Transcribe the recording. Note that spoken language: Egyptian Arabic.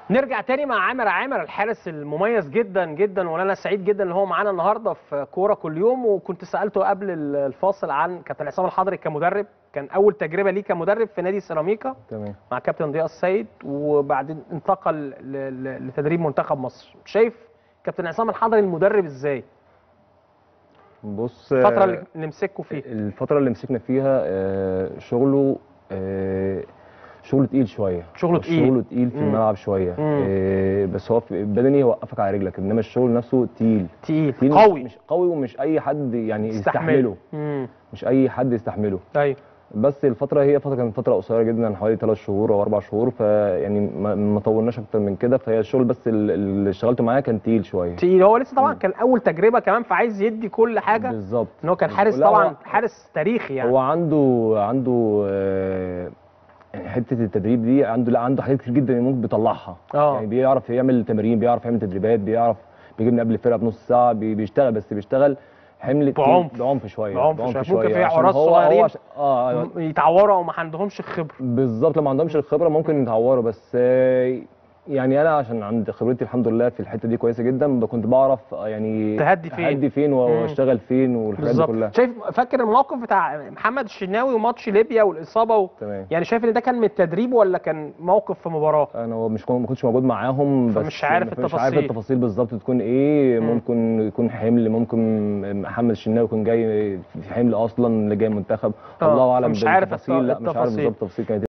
نرجع تاني مع عامر عامر الحارس المميز جدا جدا وانا سعيد جدا ان هو معانا النهارده في كوره كل يوم وكنت سالته قبل الفاصل عن كابتن عصام الحضري كمدرب كان اول تجربه ليه كمدرب في نادي سيراميكا تمام مع كابتن ضياء السيد وبعدين انتقل ل- ل- لتدريب منتخب مصر شايف كابتن عصام الحضري المدرب ازاي بص الفتره آه، اللي اللي مسكه فيها الفترة اللي مسكنا فيها آه، شغله آه، شغله تقيل شوية شغله تقيل. شغله تقيل في مم. الملعب شوية مم. آه، بس هو في بدني يوقفك على رجلك انما الشغل نفسه تقيل تقيل تقيل قوي مش قوي ومش اي حد يعني يستحمله يستحمله امم مش اي حد يستحمله ايوه بس الفترة هي فترة كانت فترة قصيرة جدا حوالي ثلاث شهور او اربع شهور فيعني ما ما طولناش اكتر من كده فهي الشغل بس ال- اللي اشتغلته معاه كان تقيل شوية تقيل هو لسه طبعا مم. كان اول تجربه كمان فعايز يدي كل حاجه بالظبط ان هو كان حارس لا، هو- طبعا حارس تاريخي يعني هو عنده عنده آه، يعني حته التدريب دي عنده لا عنده حاجات كتير جدا ممكن بيطلعها اه. يعني بيعرف يعمل تمارين بيعرف يعمل تدريبات بيعرف بيجيبني قبل الفرقه بنص ساعه بي- بيشتغل بس بيشتغل حمل تقيل- بعنف. بعنف شويه بعنف شوية. ممكن في عشان حراس هو- هو صغيرين عشان- اه أيوة. يتعوروا او ما عندهمش الخبره بالظبط لو ما عندهمش الخبره ممكن يتعوروا بس آه، يعني انا عشان عند خبرتي الحمد لله في الحته دي كويسه جدا كنت بعرف آه، يعني تهدي فين. اهدي فين مم. واشتغل فين والحاجات دي بالظبط كلها شايف فاكر الموقف بتاع محمد الشناوي وماتش ليبيا والاصابه و... تمام يعني شايف ان ده كان من التدريب ولا كان موقف في مباراه انا هو مش ما كنتش موجود معاهم بس فمش عارف مش عارف التفاصيل. التفاصيل بالظبط تكون ايه مم. ممكن يكون حمل ممكن محمد الشناوي يكون جاي في حمل اصلا اللي جاي منتخب آه، الله اعلم فمش عارف بالتفاصيل لا مش عارف التفاصيل. بالظبط التفاصيل كانت